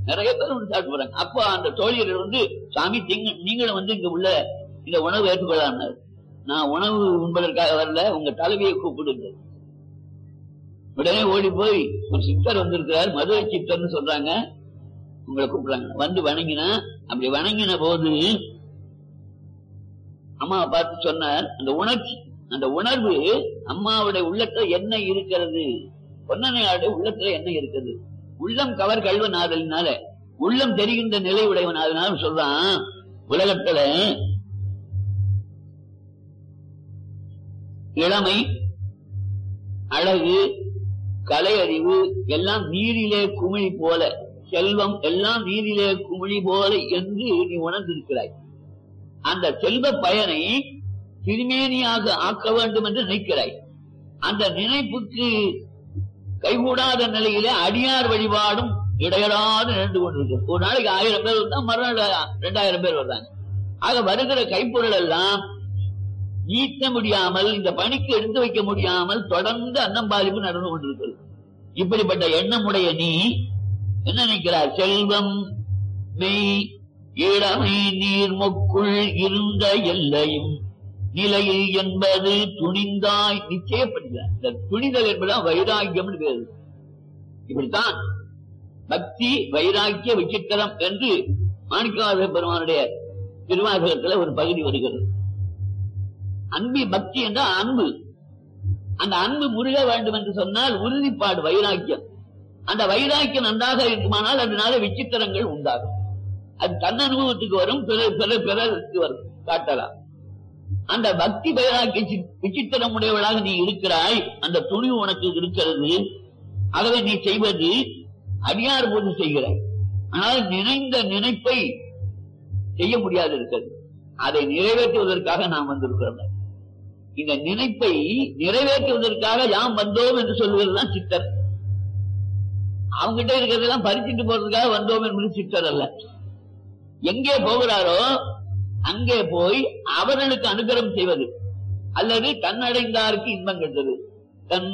நிறைய பேர் வந்து சாப்பிட்டு போறாங்க அப்ப அந்த தோழியர்கள் வந்து சாமி திங்க நீங்களும் வந்து இங்க உள்ள இந்த உணவு ஏற்றுக்கொள்ளலாம் நான் உணவு உண்பதற்காக வரல உங்க தலைவியை கூப்பிடுங்க உடனே ஓடி போய் ஒரு சித்தர் வந்திருக்கிறார் மதுரை சித்தர்னு சொல்றாங்க உங்களை கூப்பிடுறாங்க வந்து வணங்கினா அப்படி வணங்கின போது அம்மாவை பார்த்து சொன்னார் அந்த உணர்ச்சி அந்த உணர்வு அம்மாவுடைய உள்ளத்துல என்ன இருக்கிறது பொன்னனையாருடைய உள்ளத்துல என்ன இருக்குது உள்ளம் கவர் கல்வன் ஆதலினால உள்ளம் தெரிகின்ற நிலை உடையவன் அதனால சொல்றான் உலகத்துல இளமை அழகு கலை அறிவு எல்லாம் நீரிலே குமிழி போல செல்வம் எல்லாம் நீரிலே குமிழி போல என்று நீ உணர்ந்திருக்கிறாய் அந்த செல்வ பயனை திருமேனியாக ஆக்க வேண்டும் என்று நினைக்கிறாய் அந்த நினைப்புக்கு கைகூடாத நிலையிலே அடியார் வழிபாடும் இடையடாது நின்று கொண்டிருக்கு ஒரு நாளைக்கு ஆயிரம் பேர் வந்தா மறுநாள் ரெண்டாயிரம் பேர் வர்றாங்க ஆக வருகிற கைப்பொருள் எல்லாம் ஈட்ட முடியாமல் இந்த பணிக்கு எடுத்து வைக்க முடியாமல் தொடர்ந்து அன்னம்பாதிப்பு நடந்து கொண்டிருக்கிறது இப்படிப்பட்ட எண்ணமுடைய நீ என்ன நினைக்கிறார் செல்வம் மெய் இளமை நீர் மொக்குள் இருந்த எல்லையும் நிலையில் என்பது துணிந்தாய் நிச்சயப்படுகிறார் இந்த துணிதல் என்பதுதான் வைராக்கியம் பேரு இப்படித்தான் பக்தி வைராக்கிய விசித்திரம் என்று மாணிக்கவாத பெருமானுடைய திருவாசகத்துல ஒரு பகுதி வருகிறது அன்பு பக்தி என்றால் அன்பு அந்த அன்பு முருக வேண்டும் என்று சொன்னால் உறுதிப்பாடு வைராக்கியம் அந்த வைராக்கியம் நன்றாக இருக்குமானால் அதனால விசித்திரங்கள் உண்டாகும் அது தன் அனுபவத்துக்கு வரும் பிறர் பிறர் பிறருக்கு வரும் காட்டலாம் அந்த பக்தி வைராக்கிய சி- விசித்திரம் உடையவளாக நீ இருக்கிறாய் அந்த துணிவு உனக்கு இருக்கிறது ஆகவே நீ செய்வது அடியார் போது செய்கிறாய் ஆனால் நினைந்த நினைப்பை செய்ய முடியாது இருக்கிறது அதை நிறைவேற்றுவதற்காக நாம் வந்திருக்கிறோம் இந்த நினைப்பை நிறைவேற்றுவதற்காக யாம் வந்தோம் என்று சொல்வதுதான் சித்தர் அவங்கிட்ட இருக்கிறதெல்லாம் பறிச்சுட்டு போறதுக்காக வந்தோம் என்பது சித்தர் அல்ல எங்கே போகிறாரோ அங்கே போய் அவர்களுக்கு அனுகிரகம் செய்வது அல்லது தன்னடைந்தாருக்கு இன்பம் கண்டது தன்